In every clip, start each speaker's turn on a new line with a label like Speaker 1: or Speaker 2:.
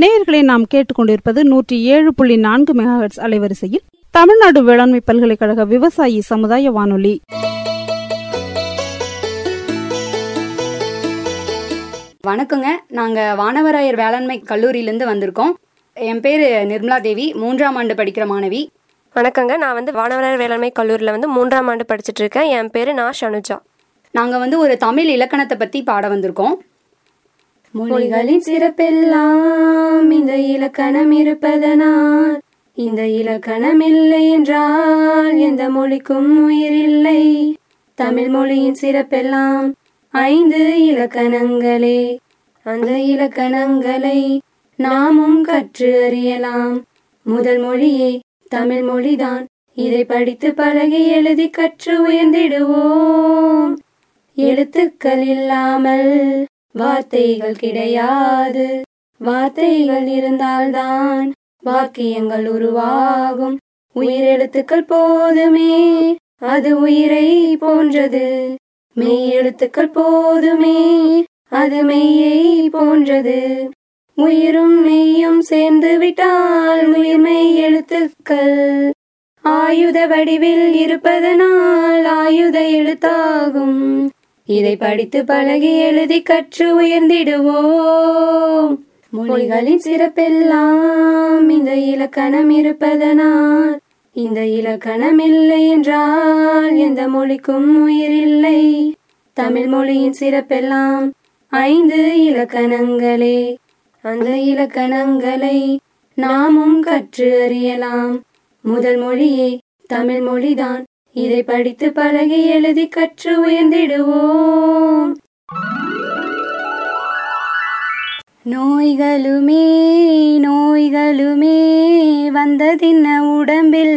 Speaker 1: நேயர்களை நாம் கேட்டுக்கொண்டிருப்பது நூற்றி ஏழு புள்ளி நான்கு மெகாஹெட்ஸ் அலைவரிசையில் தமிழ்நாடு வேளாண்மை பல்கலைக்கழக விவசாயி சமுதாய வானொலி
Speaker 2: வணக்கங்க நாங்கள் வானவராயர் வேளாண்மை கல்லூரியிலேருந்து வந்திருக்கோம் என் பேர் நிர்மலா தேவி மூன்றாம் ஆண்டு படிக்கிற மாணவி
Speaker 3: வணக்கங்க நான் வந்து வானவராயர் வேளாண்மை கல்லூரியில் வந்து மூன்றாம் ஆண்டு படிச்சுட்டு இருக்கேன் என் பேர் நான் ஷனுஜா
Speaker 2: நாங்கள் வந்து ஒரு தமிழ் இலக்கணத்தை பற்றி பாட வந்திருக்கோம் மொழிகளின் சிறப்பெல்லாம் இந்த இலக்கணம் இருப்பதனால் இந்த இலக்கணம் இல்லை என்றால் எந்த மொழிக்கும் உயிர் இல்லை தமிழ் மொழியின் சிறப்பெல்லாம் ஐந்து இலக்கணங்களே அந்த இலக்கணங்களை நாமும் கற்று அறியலாம் முதல் மொழியே தமிழ் மொழிதான் இதை படித்து பழகி எழுதி கற்று உயர்ந்திடுவோம் எழுத்துக்கள் இல்லாமல் வார்த்தைகள் கிடையாது வார்த்தைகள் இருந்தால்தான் வாக்கியங்கள் உருவாகும் உயிரெழுத்துக்கள் போதுமே அது உயிரை போன்றது மெய் எழுத்துக்கள் போதுமே அது மெய்யை போன்றது உயிரும் மெய்யும் சேர்ந்து விட்டால் உயிர் மெய் எழுத்துக்கள் ஆயுத வடிவில் இருப்பதனால் ஆயுத எழுத்தாகும் இதை படித்து பழகி எழுதி கற்று உயர்ந்திடுவோம் மொழிகளின் சிறப்பெல்லாம் இந்த இலக்கணம் இருப்பதனால் இந்த இலக்கணம் இல்லை என்றால் எந்த மொழிக்கும் உயிர் இல்லை தமிழ் மொழியின் சிறப்பெல்லாம் ஐந்து இலக்கணங்களே அந்த இலக்கணங்களை நாமும் கற்று அறியலாம் முதல் மொழியே தமிழ் மொழிதான் இதை படித்து பழகி எழுதி கற்று உயர்ந்திடுவோம் நோய்களுமே நோய்களுமே வந்ததின்ன உடம்பில்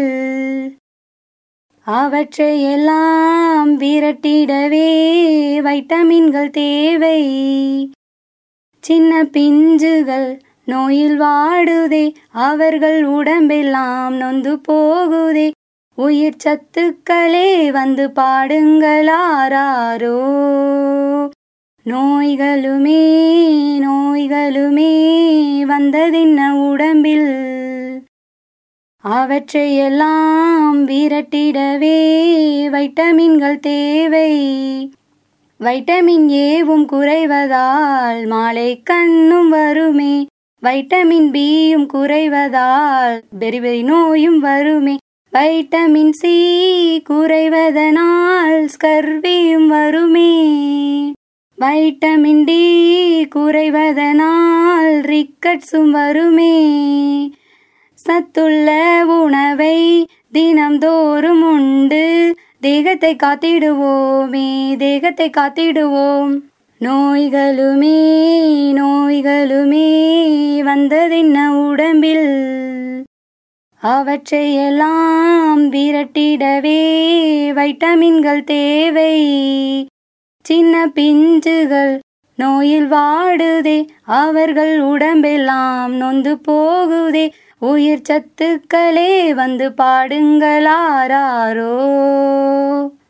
Speaker 2: அவற்றையெல்லாம் விரட்டிடவே வைட்டமின்கள் தேவை சின்ன பிஞ்சுகள் நோயில் வாடுதே அவர்கள் உடம்பெல்லாம் நொந்து போகுதே உயிர் சத்துக்களே வந்து பாடுங்களாரோ நோய்களுமே நோய்களுமே வந்ததின்ன உடம்பில் அவற்றையெல்லாம் விரட்டிடவே வைட்டமின்கள் தேவை வைட்டமின் ஏவும் குறைவதால் மாலை கண்ணும் வருமே வைட்டமின் பியும் குறைவதால் பெரி பெரி நோயும் வருமே வைட்டமின் சி குறைவதனால் ஸ்கர்வியும் வருமே வைட்டமின் டி குறைவதனால் ரிக்கட்ஸும் வருமே சத்துள்ள உணவை தினம்தோறும் உண்டு தேகத்தை காத்திடுவோமே தேகத்தை காத்திடுவோம் நோய்களுமே நோய்களுமே வந்ததென்ன உடம்பில் அவற்றையெல்லாம் விரட்டிடவே வைட்டமின்கள் தேவை சின்ன பிஞ்சுகள் நோயில் வாடுதே அவர்கள் உடம்பெல்லாம் நொந்து போகுதே உயிர் சத்துக்களே வந்து பாடுங்களாரோ